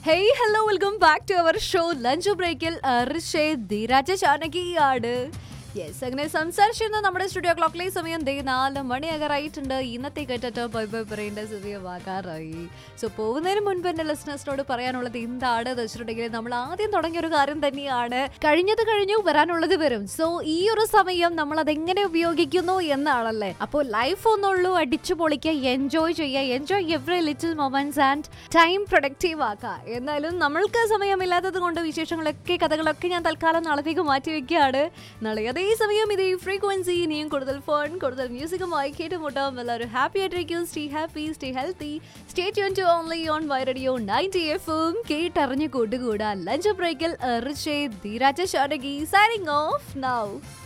hey hello welcome back to our show lunch ബ്രേക്കിൽ ഋഷേ ധീരാജ ചാനകിയാണ് yes അങ്ങനെ സംസാരിച്ചിരുന്ന നമ്മുടെ സ്റ്റുഡിയോ ക്ലോക്കിലെ സമയം ദേ നാല് മണിയാകാറായിട്ടുണ്ട് ഇന്നത്തെ കേട്ടോ ബൈ ബൈ പറയേണ്ട സമയമാകാറായി സോ പോകുന്നതിന് മുൻപ് എൻ്റെ ലിസണേഴ്സിനോട് പറയാനുള്ളത് എന്താണ് എന്ന് വെച്ചിട്ടുണ്ടെങ്കിൽ നമ്മൾ ആദ്യം തുടങ്ങിയ ഒരു കാര്യം തന്നെയാണ് കഴിഞ്ഞത് കഴിഞ്ഞു വരാനുള്ളത് വരും സോ ഈ ഒരു സമയം നമ്മൾ അതെങ്ങനെ ഉപയോഗിക്കുന്നു എന്നാണല്ലേ അപ്പോൾ ലൈഫ് ഒന്നുള്ളൂ അടിച്ചു പൊളിക്കുക എൻജോയ് ചെയ്യുക enjoy every little moments and time productive ആക്കുക എന്നാലും നമ്മൾക്ക് സമയമില്ലാത്തത് കൊണ്ട് വിശേഷങ്ങളൊക്കെ കഥകളൊക്കെ ഞാൻ തൽക്കാലം നാളത്തേക്ക് മാറ്റി വെക്കുകയാണ് നാളെ അതേ സമയം ഇതേ ഫ്രീക്വൻസി ഇനിയും കൂടുതൽ ഫോൺ കൂടുതൽ മ്യൂസിക്കുമായി കേട്ടുമുട്ടാം എല്ലാവരും ഹാപ്പി ആയിട്ടിരിക്കും stay happy stay healthy stay tuned to only on Y radio ninety എഫും കേട്ടറിഞ്ഞ് കൂട്ടുകൂടാ ലഞ്ച് ബ്രേക്കിൽ ഋഷേ ധീരാജ ഷാനകി സൈനിങ് ഓഫ് നൗ